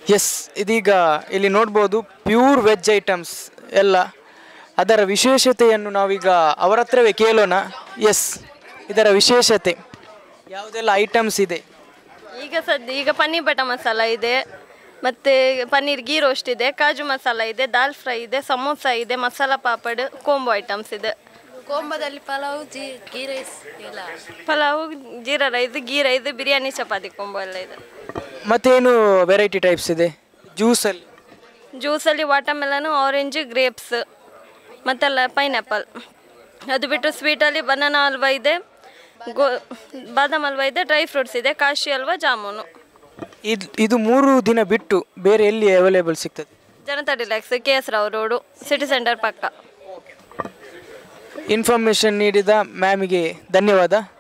S ಇದೀಗ ಇಲ್ಲಿ ನೋಡ್ಬೋದು ಪ್ಯೂರ್ ವೆಜ್ ಐಟಮ್ಸ್ ಎಲ್ಲ ಅದರ ವಿಶೇಷತೆಯನ್ನು ನಾವೀಗ ಅವರ ಹತ್ರವೇ ಕೇಳೋಣ ಎಸ್ ಇದರ ವಿಶೇಷತೆ ಯಾವುದೆಲ್ಲ ಐಟಮ್ಸ್ ಇದೆ ಈಗ ಸದ್ಯ ಈಗ ಪನ್ನೀರ್ ಬಟರ್ ಮಸಾಲ ಇದೆ ಮತ್ತು ಪನ್ನೀರ್ ಗೀ ರೋಸ್ಟ್ ಇದೆ ಕಾಜು ಮಸಾಲ ಇದೆ ದಾಲ್ ಫ್ರೈ ಇದೆ ಸಮೋಸ ಇದೆ ಮಸಾಲ ಪಾಪಡ್ ಕೋಂಬೋ ಐಟಮ್ಸ್ ಇದೆ ಕೋಂಬದಲ್ಲಿ ಪಲಾವ್ ಜೀ ಗೀ ರೈಸ್ ಎಲ್ಲ pulao jeera rice ghee rice biryani chapati combo ಎಲ್ಲ ಇದೆ ಮತ್ತೇನು ವೆರೈಟಿ ಟೈಪ್ಸ್ ಇದೆ ಜ್ಯೂಸಲ್ಲಿ ಜ್ಯೂಸಲ್ಲಿ ವಾಟರ್ಮೆಲನು ಆರೆಂಜ್ ಗ್ರೇಪ್ಸ್ ಮತ್ತೆಲ್ಲ ಪೈನಾಪಲ್ ಅದು ಬಿಟ್ಟು ಸ್ವೀಟಲ್ಲಿ ಬನಾನಾ ಹಲ್ವಾ ಇದೆ ಗೋ ಬಾದಾಮ್ ಹಲ್ವಾ ಇದೆ ಡ್ರೈ ಫ್ರೂಟ್ಸ್ ಇದೆ ಕಾಶಿ ಹಲ್ವಾ ಜಾಮೂನು ಇದು ಇದು ಮೂರು ದಿನ ಬಿಟ್ಟು ಬೇರೆ ಎಲ್ಲಿ ಅವೈಲೇಬಲ್ ಸಿಗ್ತದೆ Janata deluxe K S Rao road city centre ಪಕ್ಕ ಇನ್ಫಾರ್ಮೇಷನ್ ನೀಡಿದ ಮ್ಯಾಮಿಗೆ ಧನ್ಯವಾದ